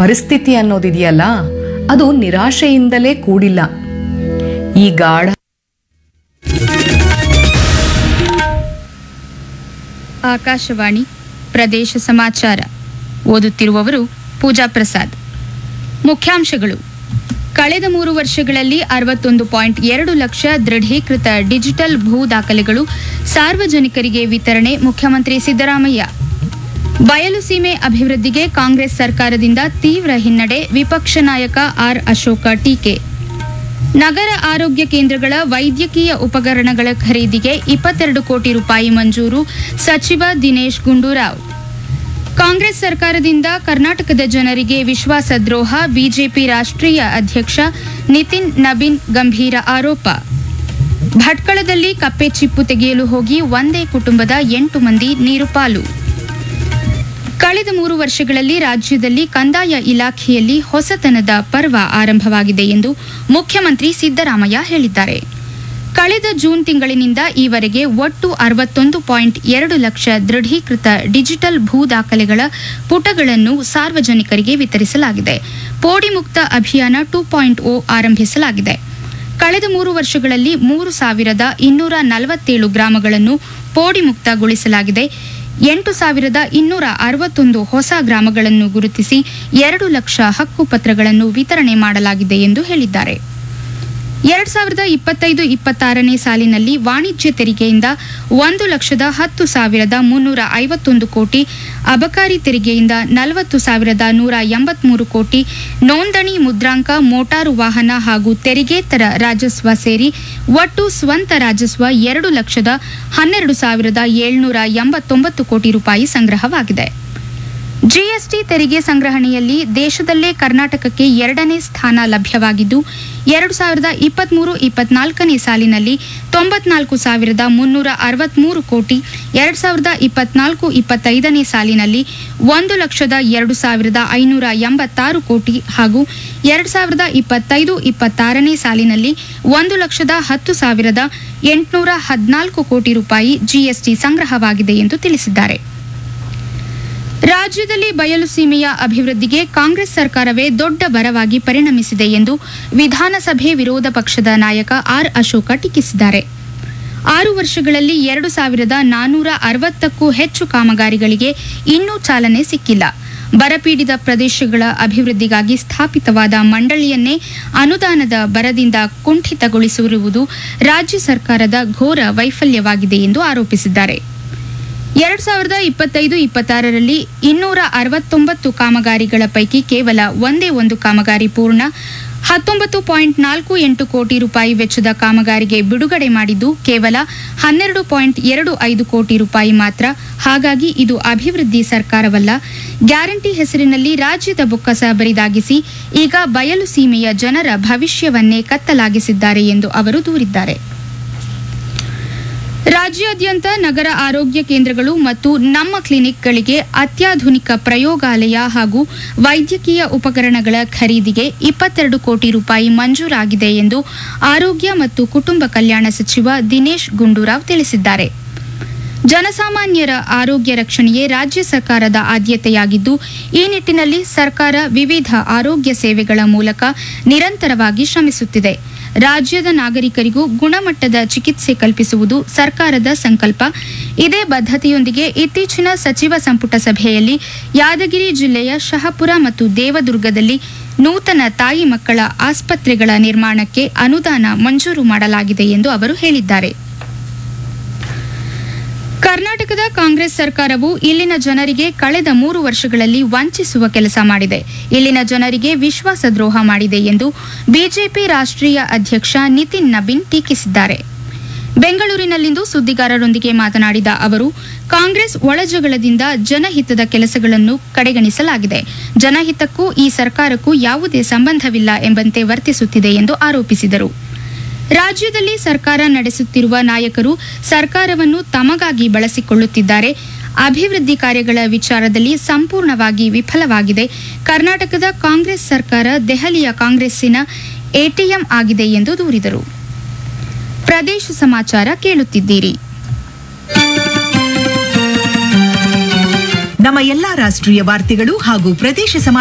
ಪರಿಸ್ಥಿತಿ ಅನ್ನೋದಿದೆಯಲ್ಲ ಅದು ನಿರಾಶೆಯಿಂದಲೇ ಕೂಡಿಲ್ಲ ಈ ಗಾಢ ಆಕಾಶವಾಣಿ ಪ್ರದೇಶ ಸಮಾಚಾರ ಓದುತ್ತಿರುವವರು ಪೂಜಾ ಪ್ರಸಾದ್ ಮುಖ್ಯಾಂಶಗಳು ಕಳೆದ ಮೂರು ವರ್ಷಗಳಲ್ಲಿ ಅರವತ್ತೊಂದು ಪಾಯಿಂಟ್ ಎರಡು ಲಕ್ಷ ದೃಢೀಕೃತ ಡಿಜಿಟಲ್ ಭೂ ದಾಖಲೆಗಳು ಸಾರ್ವಜನಿಕರಿಗೆ ವಿತರಣೆ ಮುಖ್ಯಮಂತ್ರಿ ಸಿದ್ದರಾಮಯ್ಯ ಬಯಲು ಸೀಮೆ ಅಭಿವೃದ್ಧಿಗೆ ಕಾಂಗ್ರೆಸ್ ಸರ್ಕಾರದಿಂದ ತೀವ್ರ ಹಿನ್ನಡೆ ವಿಪಕ್ಷ ನಾಯಕ ಆರ್ ಅಶೋಕ ಟೀಕೆ ನಗರ ಆರೋಗ್ಯ ಕೇಂದ್ರಗಳ ವೈದ್ಯಕೀಯ ಉಪಕರಣಗಳ ಖರೀದಿಗೆ ಇಪ್ಪತ್ತೆರಡು ಕೋಟಿ ರೂಪಾಯಿ ಮಂಜೂರು ಸಚಿವ ದಿನೇಶ್ ಗುಂಡೂರಾವ್ ಕಾಂಗ್ರೆಸ್ ಸರ್ಕಾರದಿಂದ ಕರ್ನಾಟಕದ ಜನರಿಗೆ ವಿಶ್ವಾಸದ್ರೋಹ ಬಿಜೆಪಿ ರಾಷ್ಟ್ರೀಯ ಅಧ್ಯಕ್ಷ ನಿತಿನ್ ನಬೀನ್ ಗಂಭೀರ ಆರೋಪ ಭಟ್ಕಳದಲ್ಲಿ ಕಪ್ಪೆ ಚಿಪ್ಪು ತೆಗೆಯಲು ಹೋಗಿ ಒಂದೇ ಕುಟುಂಬದ ಎಂಟು ಮಂದಿ ನೀರುಪಾಲು ಕಳೆದ ಮೂರು ವರ್ಷಗಳಲ್ಲಿ ರಾಜ್ಯದಲ್ಲಿ ಕಂದಾಯ ಇಲಾಖೆಯಲ್ಲಿ ಹೊಸತನದ ಪರ್ವ ಆರಂಭವಾಗಿದೆ ಎಂದು ಮುಖ್ಯಮಂತ್ರಿ ಸಿದ್ದರಾಮಯ್ಯ ಹೇಳಿದ್ದಾರೆ ಕಳೆದ ಜೂನ್ ತಿಂಗಳಿನಿಂದ ಈವರೆಗೆ ಒಟ್ಟು ಅರವತ್ತೊಂದು ಪಾಯಿಂಟ್ ಎರಡು ಲಕ್ಷ ದೃಢೀಕೃತ ಡಿಜಿಟಲ್ ಭೂ ದಾಖಲೆಗಳ ಪುಟಗಳನ್ನು ಸಾರ್ವಜನಿಕರಿಗೆ ವಿತರಿಸಲಾಗಿದೆ ಪೋಡಿ ಮುಕ್ತ ಅಭಿಯಾನ ಟೂ ಪಾಯಿಂಟ್ ಓ ಆರಂಭಿಸಲಾಗಿದೆ ಕಳೆದ ಮೂರು ವರ್ಷಗಳಲ್ಲಿ ಮೂರು ಸಾವಿರದ ಇನ್ನೂರ ನಲವತ್ತೇಳು ಗ್ರಾಮಗಳನ್ನು ಪೋಡಿ ಮುಕ್ತಗೊಳಿಸಲಾಗಿದೆ ಎಂಟು ಸಾವಿರದ ಇನ್ನೂರ ಅರವತ್ತೊಂದು ಹೊಸ ಗ್ರಾಮಗಳನ್ನು ಗುರುತಿಸಿ ಎರಡು ಲಕ್ಷ ಹಕ್ಕುಪತ್ರಗಳನ್ನು ವಿತರಣೆ ಮಾಡಲಾಗಿದೆ ಎಂದು ಹೇಳಿದ್ದಾರೆ ಎರಡ್ ಸಾವಿರದ ಇಪ್ಪತ್ತೈದು ಇಪ್ಪತ್ತಾರನೇ ಸಾಲಿನಲ್ಲಿ ವಾಣಿಜ್ಯ ತೆರಿಗೆಯಿಂದ ಒಂದು ಲಕ್ಷದ ಹತ್ತು ಸಾವಿರದ ಮುನ್ನೂರ ಐವತ್ತೊಂದು ಕೋಟಿ ಅಬಕಾರಿ ತೆರಿಗೆಯಿಂದ ನಲವತ್ತು ಸಾವಿರದ ನೂರ ಎಂಬತ್ಮೂರು ಕೋಟಿ ನೋಂದಣಿ ಮುದ್ರಾಂಕ ಮೋಟಾರು ವಾಹನ ಹಾಗೂ ತೆರಿಗೆತರ ರಾಜಸ್ವ ಸೇರಿ ಒಟ್ಟು ಸ್ವಂತ ರಾಜಸ್ವ ಎರಡು ಲಕ್ಷದ ಹನ್ನೆರಡು ಸಾವಿರದ ಏಳ್ನೂರ ಎಂಬತ್ತೊಂಬತ್ತು ಕೋಟಿ ರೂಪಾಯಿ ಸಂಗ್ರಹವಾಗಿದೆ ಜಿಎಸ್ಟಿ ತೆರಿಗೆ ಸಂಗ್ರಹಣೆಯಲ್ಲಿ ದೇಶದಲ್ಲೇ ಕರ್ನಾಟಕಕ್ಕೆ ಎರಡನೇ ಸ್ಥಾನ ಲಭ್ಯವಾಗಿದ್ದು ಎರಡು ಸಾವಿರದ ಇಪ್ಪತ್ಮೂರು ಇಪ್ಪತ್ನಾಲ್ಕನೇ ಸಾಲಿನಲ್ಲಿ ತೊಂಬತ್ನಾಲ್ಕು ಸಾವಿರದ ಮುನ್ನೂರ ಅರವತ್ಮೂರು ಕೋಟಿ ಎರಡು ಸಾವಿರದ ಇಪ್ಪತ್ನಾಲ್ಕು ಇಪ್ಪತ್ತೈದನೇ ಸಾಲಿನಲ್ಲಿ ಒಂದು ಲಕ್ಷದ ಎರಡು ಸಾವಿರದ ಐನೂರ ಎಂಬತ್ತಾರು ಕೋಟಿ ಹಾಗೂ ಎರಡು ಸಾವಿರದ ಇಪ್ಪತ್ತೈದು ಇಪ್ಪತ್ತಾರನೇ ಸಾಲಿನಲ್ಲಿ ಒಂದು ಲಕ್ಷದ ಹತ್ತು ಸಾವಿರದ ಎಂಟುನೂರ ಹದಿನಾಲ್ಕು ಕೋಟಿ ರೂಪಾಯಿ ಜಿಎಸ್ಟಿ ಸಂಗ್ರಹವಾಗಿದೆ ಎಂದು ತಿಳಿಸಿದ್ದಾರೆ ರಾಜ್ಯದಲ್ಲಿ ಬಯಲು ಸೀಮೆಯ ಅಭಿವೃದ್ಧಿಗೆ ಕಾಂಗ್ರೆಸ್ ಸರ್ಕಾರವೇ ದೊಡ್ಡ ಬರವಾಗಿ ಪರಿಣಮಿಸಿದೆ ಎಂದು ವಿಧಾನಸಭೆ ವಿರೋಧ ಪಕ್ಷದ ನಾಯಕ ಆರ್ ಅಶೋಕ ಟೀಕಿಸಿದ್ದಾರೆ ಆರು ವರ್ಷಗಳಲ್ಲಿ ಎರಡು ಸಾವಿರದ ನಾನೂರ ಅರವತ್ತಕ್ಕೂ ಹೆಚ್ಚು ಕಾಮಗಾರಿಗಳಿಗೆ ಇನ್ನೂ ಚಾಲನೆ ಸಿಕ್ಕಿಲ್ಲ ಬರಪೀಡಿತ ಪ್ರದೇಶಗಳ ಅಭಿವೃದ್ಧಿಗಾಗಿ ಸ್ಥಾಪಿತವಾದ ಮಂಡಳಿಯನ್ನೇ ಅನುದಾನದ ಬರದಿಂದ ಕುಂಠಿತಗೊಳಿಸಿರುವುದು ರಾಜ್ಯ ಸರ್ಕಾರದ ಘೋರ ವೈಫಲ್ಯವಾಗಿದೆ ಎಂದು ಆರೋಪಿಸಿದ್ದಾರೆ ಎರಡ್ ಸಾವಿರದ ಇಪ್ಪತ್ತೈದು ಇಪ್ಪತ್ತಾರರಲ್ಲಿ ಇನ್ನೂರ ಅರವತ್ತೊಂಬತ್ತು ಕಾಮಗಾರಿಗಳ ಪೈಕಿ ಕೇವಲ ಒಂದೇ ಒಂದು ಕಾಮಗಾರಿ ಪೂರ್ಣ ಹತ್ತೊಂಬತ್ತು ಪಾಯಿಂಟ್ ನಾಲ್ಕು ಎಂಟು ಕೋಟಿ ರೂಪಾಯಿ ವೆಚ್ಚದ ಕಾಮಗಾರಿಗೆ ಬಿಡುಗಡೆ ಮಾಡಿದ್ದು ಕೇವಲ ಹನ್ನೆರಡು ಪಾಯಿಂಟ್ ಎರಡು ಐದು ಕೋಟಿ ರೂಪಾಯಿ ಮಾತ್ರ ಹಾಗಾಗಿ ಇದು ಅಭಿವೃದ್ಧಿ ಸರ್ಕಾರವಲ್ಲ ಗ್ಯಾರಂಟಿ ಹೆಸರಿನಲ್ಲಿ ರಾಜ್ಯದ ಬೊಕ್ಕಸ ಬರಿದಾಗಿಸಿ ಈಗ ಬಯಲು ಸೀಮೆಯ ಜನರ ಭವಿಷ್ಯವನ್ನೇ ಕತ್ತಲಾಗಿಸಿದ್ದಾರೆ ಎಂದು ಅವರು ದೂರಿದ್ದಾರೆ ರಾಜ್ಯಾದ್ಯಂತ ನಗರ ಆರೋಗ್ಯ ಕೇಂದ್ರಗಳು ಮತ್ತು ನಮ್ಮ ಕ್ಲಿನಿಕ್ಗಳಿಗೆ ಅತ್ಯಾಧುನಿಕ ಪ್ರಯೋಗಾಲಯ ಹಾಗೂ ವೈದ್ಯಕೀಯ ಉಪಕರಣಗಳ ಖರೀದಿಗೆ ಇಪ್ಪತ್ತೆರಡು ಕೋಟಿ ರೂಪಾಯಿ ಮಂಜೂರಾಗಿದೆ ಎಂದು ಆರೋಗ್ಯ ಮತ್ತು ಕುಟುಂಬ ಕಲ್ಯಾಣ ಸಚಿವ ದಿನೇಶ್ ಗುಂಡೂರಾವ್ ತಿಳಿಸಿದ್ದಾರೆ ಜನಸಾಮಾನ್ಯರ ಆರೋಗ್ಯ ರಕ್ಷಣೆಯೇ ರಾಜ್ಯ ಸರ್ಕಾರದ ಆದ್ಯತೆಯಾಗಿದ್ದು ಈ ನಿಟ್ಟಿನಲ್ಲಿ ಸರ್ಕಾರ ವಿವಿಧ ಆರೋಗ್ಯ ಸೇವೆಗಳ ಮೂಲಕ ನಿರಂತರವಾಗಿ ಶ್ರಮಿಸುತ್ತಿದೆ ರಾಜ್ಯದ ನಾಗರಿಕರಿಗೂ ಗುಣಮಟ್ಟದ ಚಿಕಿತ್ಸೆ ಕಲ್ಪಿಸುವುದು ಸರ್ಕಾರದ ಸಂಕಲ್ಪ ಇದೇ ಬದ್ಧತೆಯೊಂದಿಗೆ ಇತ್ತೀಚಿನ ಸಚಿವ ಸಂಪುಟ ಸಭೆಯಲ್ಲಿ ಯಾದಗಿರಿ ಜಿಲ್ಲೆಯ ಶಹಪುರ ಮತ್ತು ದೇವದುರ್ಗದಲ್ಲಿ ನೂತನ ತಾಯಿ ಮಕ್ಕಳ ಆಸ್ಪತ್ರೆಗಳ ನಿರ್ಮಾಣಕ್ಕೆ ಅನುದಾನ ಮಂಜೂರು ಮಾಡಲಾಗಿದೆ ಎಂದು ಅವರು ಹೇಳಿದ್ದಾರೆ ಕರ್ನಾಟಕದ ಕಾಂಗ್ರೆಸ್ ಸರ್ಕಾರವು ಇಲ್ಲಿನ ಜನರಿಗೆ ಕಳೆದ ಮೂರು ವರ್ಷಗಳಲ್ಲಿ ವಂಚಿಸುವ ಕೆಲಸ ಮಾಡಿದೆ ಇಲ್ಲಿನ ಜನರಿಗೆ ವಿಶ್ವಾಸದ್ರೋಹ ಮಾಡಿದೆ ಎಂದು ಬಿಜೆಪಿ ರಾಷ್ಟ್ರೀಯ ಅಧ್ಯಕ್ಷ ನಿತಿನ್ ನಬೀನ್ ಟೀಕಿಸಿದ್ದಾರೆ ಬೆಂಗಳೂರಿನಲ್ಲಿಂದು ಸುದ್ದಿಗಾರರೊಂದಿಗೆ ಮಾತನಾಡಿದ ಅವರು ಕಾಂಗ್ರೆಸ್ ಒಳಜಗಳದಿಂದ ಜನಹಿತದ ಕೆಲಸಗಳನ್ನು ಕಡೆಗಣಿಸಲಾಗಿದೆ ಜನಹಿತಕ್ಕೂ ಈ ಸರ್ಕಾರಕ್ಕೂ ಯಾವುದೇ ಸಂಬಂಧವಿಲ್ಲ ಎಂಬಂತೆ ವರ್ತಿಸುತ್ತಿದೆ ಎಂದು ಆರೋಪಿಸಿದರು ರಾಜ್ಯದಲ್ಲಿ ಸರ್ಕಾರ ನಡೆಸುತ್ತಿರುವ ನಾಯಕರು ಸರ್ಕಾರವನ್ನು ತಮಗಾಗಿ ಬಳಸಿಕೊಳ್ಳುತ್ತಿದ್ದಾರೆ ಅಭಿವೃದ್ಧಿ ಕಾರ್ಯಗಳ ವಿಚಾರದಲ್ಲಿ ಸಂಪೂರ್ಣವಾಗಿ ವಿಫಲವಾಗಿದೆ ಕರ್ನಾಟಕದ ಕಾಂಗ್ರೆಸ್ ಸರ್ಕಾರ ದೆಹಲಿಯ ಕಾಂಗ್ರೆಸ್ಸಿನ ಎಟಿಎಂ ಆಗಿದೆ ಎಂದು ದೂರಿದರು ಪ್ರದೇಶ ಸಮಾಚಾರ ಕೇಳುತ್ತಿದ್ದೀರಿ ನಮ್ಮ ಎಲ್ಲಾ ರಾಷ್ಟ್ರೀಯ ವಾರ್ತೆಗಳು ಹಾಗೂ ಪ್ರದೇಶ ಸಮಾಚಾರ